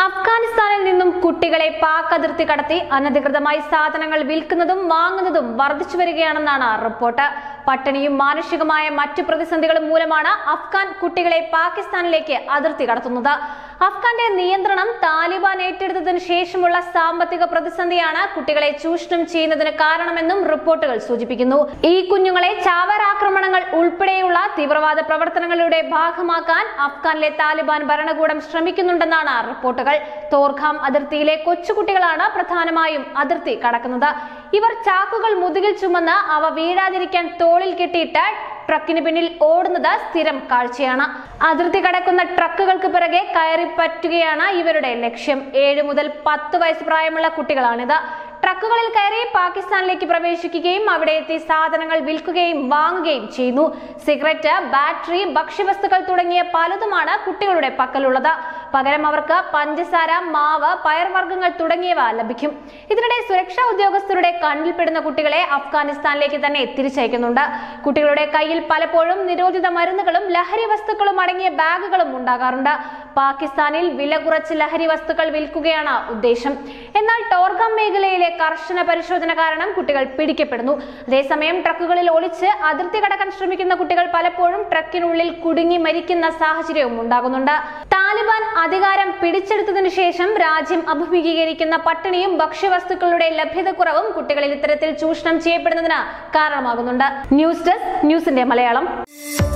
അഫ്ഗാനിസ്ഥാനിൽ നിന്നും കുട്ടികളെ പാക് അതിർത്തി കടത്തി അനധികൃതമായി സാധനങ്ങൾ വിൽക്കുന്നതും വാങ്ങുന്നതും വർദ്ധിച്ചു വരികയാണെന്നാണ് റിപ്പോർട്ട് പട്ടിണിയും മാനുഷികമായ മറ്റു പ്രതിസന്ധികളും മൂലമാണ് അഫ്ഗാൻ കുട്ടികളെ പാകിസ്ഥാനിലേക്ക് അതിർത്തി കടത്തുന്നത് അഫ്ഗാന്റെ നിയന്ത്രണം താലിബാൻ ഏറ്റെടുത്തതിന് ശേഷമുള്ള സാമ്പത്തിക പ്രതിസന്ധിയാണ് കുട്ടികളെ ചൂഷണം ചെയ്യുന്നതിന് കാരണമെന്നും റിപ്പോർട്ടുകൾ സൂചിപ്പിക്കുന്നു ഈ കുഞ്ഞുങ്ങളെ ചാവേർ ആക്രമണങ്ങൾ ഉൾപ്പെടെയുള്ള തീവ്രവാദ പ്രവർത്തനങ്ങളുടെ ഭാഗമാക്കാൻ അഫ്ഗാനിലെ താലിബാൻ ഭരണകൂടം ശ്രമിക്കുന്നുണ്ടെന്നാണ് റിപ്പോർട്ടുകൾ തോർഖാം അതിർത്തിയിലെ കൊച്ചുകുട്ടികളാണ് പ്രധാനമായും അതിർത്തി കടക്കുന്നത് ഇവർ ചാക്കുകൾ മുതുകിൽ ചുമന്ന് അവ വീഴാതിരിക്കാൻ തോളിൽ കെട്ടിയിട്ട് ട്രക്കിന് പിന്നിൽ ഓടുന്നത് സ്ഥിരം കാഴ്ചയാണ് അതിർത്തി കടക്കുന്ന ട്രക്കുകൾക്ക് പിറകെ കയറി പറ്റുകയാണ് ഇവരുടെ ലക്ഷ്യം ഏഴ് മുതൽ പത്ത് വയസ്സ് പ്രായമുള്ള കുട്ടികളാണിത് ട്രക്കുകളിൽ കയറി പാകിസ്ഥാനിലേക്ക് പ്രവേശിക്കുകയും അവിടെ എത്തി സാധനങ്ങൾ വിൽക്കുകയും വാങ്ങുകയും ചെയ്യുന്നു സിഗരറ്റ് ബാറ്ററി ഭക്ഷ്യവസ്തുക്കൾ തുടങ്ങിയ പലതുമാണ് കുട്ടികളുടെ പക്കലുള്ളത് പകരം അവർക്ക് പഞ്ചസാര മാവ് പയർവർഗ്ഗങ്ങൾ തുടങ്ങിയവ ലഭിക്കും ഇതിനിടെ സുരക്ഷാ ഉദ്യോഗസ്ഥരുടെ കണ്ണിൽപ്പെടുന്ന കുട്ടികളെ അഫ്ഗാനിസ്ഥാനിലേക്ക് തന്നെ തിരിച്ചയക്കുന്നുണ്ട് കുട്ടികളുടെ കയ്യിൽ പലപ്പോഴും നിരോധിത മരുന്നുകളും ലഹരി വസ്തുക്കളും അടങ്ങിയ ബാഗുകളും ഉണ്ടാകാറുണ്ട് പാകിസ്ഥാനിൽ വില കുറച്ച് ലഹരി വസ്തുക്കൾ വിൽക്കുകയാണ് ഉദ്ദേശം എന്നാൽ ടോർഗം മേഖലയിലെ കർശന പരിശോധന കാരണം കുട്ടികൾ പിടിക്കപ്പെടുന്നു അതേസമയം ട്രക്കുകളിൽ ഒളിച്ച് അതിർത്തി കടക്കാൻ ശ്രമിക്കുന്ന കുട്ടികൾ പലപ്പോഴും ട്രക്കിനുള്ളിൽ കുടുങ്ങി മരിക്കുന്ന സാഹചര്യവും ഉണ്ടാകുന്നുണ്ട് താലിബാൻ അധികാരം പിടിച്ചെടുത്തതിനു ശേഷം രാജ്യം അഭിമുഖീകരിക്കുന്ന പട്ടിണിയും ഭക്ഷ്യവസ്തുക്കളുടെ ലഭ്യതക്കുറവും കുട്ടികളിൽ ഇത്തരത്തിൽ ചൂഷണം ചെയ്യപ്പെടുന്നതിന് കാരണമാകുന്നുണ്ട് ന്യൂസ് ഡെസ്ക് ന്യൂസിന്റെ മലയാളം